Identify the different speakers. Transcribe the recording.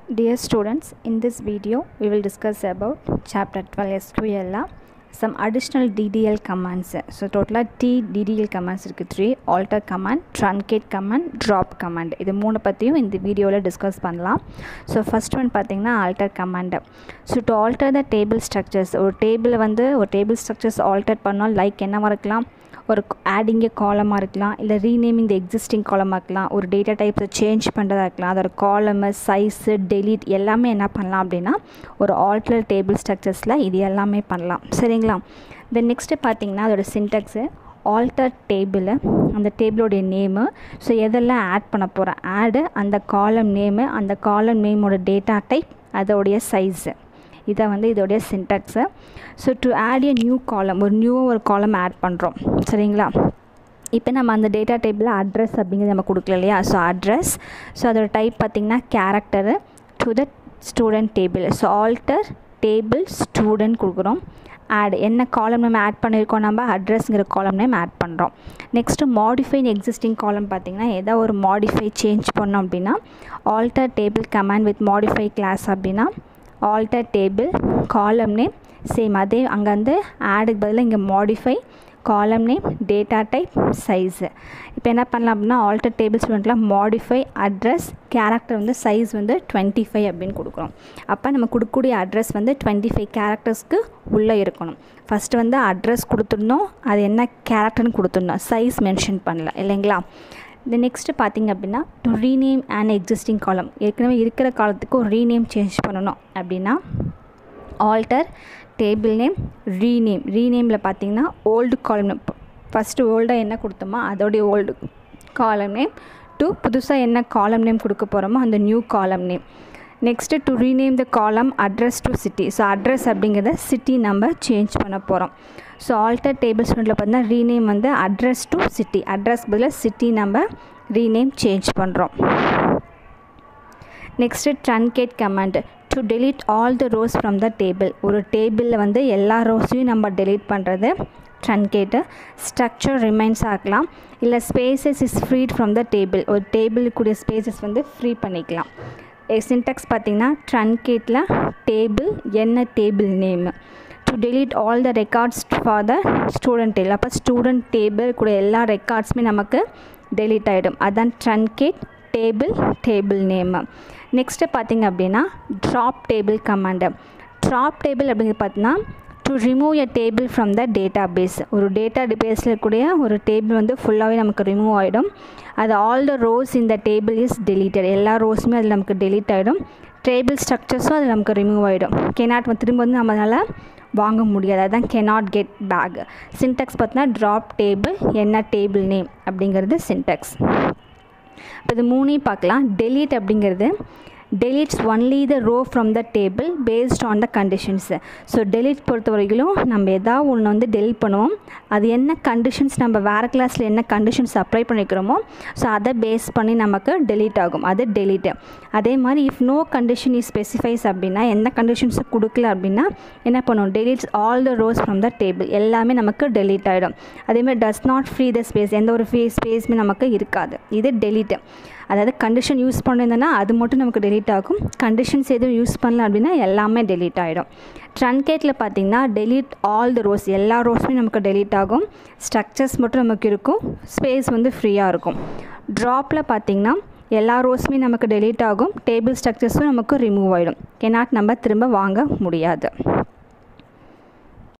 Speaker 1: Dear students, in this video we will discuss about chapter 12 SQL ல some additional DDL commands. So total T DDL commands இருக்குது three alter command, truncate command, drop command இது மூணு பற்றியும் இந்த வீடியோவில் discuss பண்ணலாம் so first one பார்த்தீங்கன்னா alter command. ஸோ to alter the table structures ஒரு டேபிளை வந்து ஒரு டேபிள் ஸ்ட்ரக்சர்ஸ் ஆல்டர் பண்ணோம் லைக் என்னவா இருக்கலாம் ஒரு ஆடிங்கே காலமாக இருக்கலாம் இல்லை ரீநேமிங் த எக்ஸிஸ்டிங் காலமாக இருக்கலாம் ஒரு டேட்டா டைப்ஸை சேஞ்ச் பண்ணுறதா இருக்கலாம் அதோட காலமு சைஸு டெலீட் எல்லாமே என்ன பண்ணலாம் அப்படின்னா ஒரு ஆல்டர் டேபிள் ஸ்ட்ரக்சர்ஸில் இது எல்லாமே பண்ணலாம் சரிங்களா தென் நெக்ஸ்ட்டு பார்த்தீங்கன்னா அதோட சின்டெக்ஸு ஆல்டர் டேபிள் அந்த டேபிளோடைய நேமு ஸோ எதெல்லாம் ஆட் பண்ண போகிறேன் ஆடு அந்த காலம் நேமு அந்த காலம் நேமோட டேட்டா டைப் அதோடைய சைஸு இதை வந்து இதோடைய syntax so to add a new column ஒரு நியூ ஒரு காலம் ஆட் பண்ணுறோம் சரிங்களா இப்போ நம்ம அந்த டேட்டா டைப்பில் அட்ரஸ் அப்படிங்கிறது நம்ம கொடுக்கல இல்லையா ஸோ அட்ரஸ் ஸோ அதோட டைப் பார்த்திங்கன்னா character to the student table so alter table student கொடுக்குறோம் ஆட் என்ன காலம் நம்ம ஆட் பண்ணியிருக்கோம் நம்ம அட்ரஸ்ங்கிற காலம் நேம் ஆட் பண்ணுறோம் நெக்ஸ்ட்டு மாடிஃபைன் எக்ஸிஸ்டிங் காலம் பார்த்திங்கன்னா ஏதாவது ஒரு மாடிஃபை சேஞ்ச் பண்ணோம் அப்படின்னா alter table command with modify clause அப்படின்னா alter table column name same அதே அங்கே வந்து ஆடுக்கு பதிலாக இங்கே மாடிஃபை காலம் நேம் டேட்டா டைப் சைஸு இப்போ என்ன பண்ணலாம் அப்படின்னா ஆல்டர் டேபிள் ஸ்டூடெண்ட்டில் மாடிஃபை அட்ரஸ் கேரக்டர் வந்து சைஸ் வந்து டுவெண்ட்டி ஃபைவ் அப்படின்னு கொடுக்குறோம் அப்போ நம்ம கொடுக்கக்கூடிய அட்ரஸ் வந்து டுவெண்ட்டி ஃபைவ் கேரக்டர்ஸ்க்கு உள்ளே இருக்கணும் ஃபஸ்ட்டு வந்து அட்ரஸ் கொடுத்துருந்தோம் அது என்ன கேரக்டர்னு கொடுத்துருந்தோம் சைஸ் மென்ஷன் பண்ணல இல்லைங்களா இந்த நெக்ஸ்ட்டு பார்த்திங்க அப்படின்னா டு ரீநேம் அண்ட் எக்ஸிஸ்டிங் காலம் ஏற்கனவே இருக்கிற காலத்துக்கு ஒரு ரீநேம் சேஞ்ச் பண்ணணும் அப்படின்னா ஆல்டர் டேபிள் நேம் ரீநேம் ரீநேமில் பார்த்தீங்கன்னா ஓல்டு காலம் நேம் ஃபஸ்ட்டு ஓல்டாக என்ன கொடுத்தோமோ அதோடைய ஓல்டு காலம் நேம் டு புதுசாக என்ன காலம் நேம் கொடுக்க போகிறோமோ அந்த new column name next to rename the column address to city so address அப்படிங்கிறத சிட்டி நம்ம சேஞ்ச் பண்ண போகிறோம் ஸோ ஆல்டர் டேபிள் ஸ்டூடெண்ட்டில் பார்த்தீங்கன்னா ரீநேம் வந்து அட்ரஸ் டு சிட்டி அட்ரஸ் பதில் சிட்டி நம்ம ரீநேம் சேஞ்ச் பண்ணுறோம் next truncate command to delete all the rows from the table ஒரு டேபிளில் வந்து எல்லா ரோஸையும் நம்ம டெலீட் பண்ணுறது ட்ரன்கேட்டு ஸ்ட்ரக்சர் ரிமைன்ஸ் ஆகலாம் இல்லை spaces is freed from the table ஒரு டேபிளுக்குரிய ஸ்பேசஸ் வந்து ஃப்ரீ பண்ணிக்கலாம் சின்டெக்ஸ் பார்த்திங்கன்னா ட்ரன்கேட்டில் டேபிள் என்ன table name to delete all the records for the student table அப்போ ஸ்டூடெண்ட் டேபிள் கூட எல்லா ரெக்கார்ட்ஸுமே நமக்கு டெலீட் ஆகிடும் அதான் truncate table table name next பார்த்திங்க அப்படின்னா drop table command drop table அப்படிங்கிறது பார்த்தீங்கன்னா to remove a table from the database ஒரு டேட்டா பேஸில் இருக்கக்கூடிய ஒரு டேபிள் வந்து ஃபுல்லாகவே நமக்கு ரிமூவ் ஆகிடும் அது ஆல் த ரோஸ் இந்த டேபிள் இஸ் டெலீட்டட் எல்லா ரோஸுமே அதில் நமக்கு டெலீட் ஆகிடும் டேபிள் ஸ்ட்ரக்சர்ஸும் அது நமக்கு ரிமூவ் ஆகிடும் கெனாட் திரும்ப வந்து நம்மளால் வாங்க முடியாது அதுதான் கெனாட் கெட் பேக் சின்டெக்ஸ் பார்த்தீங்கன்னா ட்ராப் டேபிள் என்ன டேபிள் நேம் அப்படிங்கிறது சின்டெக்ஸ் இப்போ இது மூணையும் பார்க்கலாம் டெலீட் அப்படிங்கிறது deletes only the row from the table based on the conditions so delete பொறுத்த வரைக்கும் நம்ம எதாவது ஒன்று வந்து டெலிட் பண்ணுவோம் அது என்ன கண்டிஷன்ஸ் நம்ம வேறு கிளாஸில் என்ன கண்டிஷன்ஸ் அப்ளை பண்ணிக்கிறோமோ ஸோ அதை பேஸ் பண்ணி நமக்கு டெலீட் ஆகும் அது டெலீட்டு அதே மாதிரி if no condition is specifies அப்படின்னா எந்த கண்டிஷன்ஸை கொடுக்கல அப்படின்னா என்ன பண்ணுவோம் deletes all the rows from the table எல்லாமே நமக்கு டெலீட் ஆகிடும் அதேமாதிரி does not free the space எந்த ஒரு ஃப்ரீ ஸ்பேஸுமே நமக்கு இருக்காது இது டெலீட்டு அதாவது கண்டிஷன் யூஸ் பண்ணியிருந்தேன்னா அது மட்டும் நமக்கு டெலீட் ஆகும் கண்டிஷன்ஸ் எதுவும் யூஸ் பண்ணல அப்படின்னா எல்லாமே டெலீட் ஆகிடும் ட்ரன்கேட்டில் பார்த்தீங்கன்னா டெலீட் ஆல் த ரோஸ் எல்லா ரோஸுமே நமக்கு டெலீட் ஆகும் ஸ்ட்ரக்சர்ஸ் மட்டும் நமக்கு இருக்கும் ஸ்பேஸ் வந்து ஃப்ரீயாக இருக்கும் ட்ராப்பில் பார்த்தீங்கன்னா எல்லா ரோஸுமே நமக்கு டெலீட் ஆகும் டேபிள் ஸ்ட்ரக்சர்ஸும் நமக்கு ரிமூவ் ஆகிடும் கெனாட் நம்ம திரும்ப வாங்க முடியாது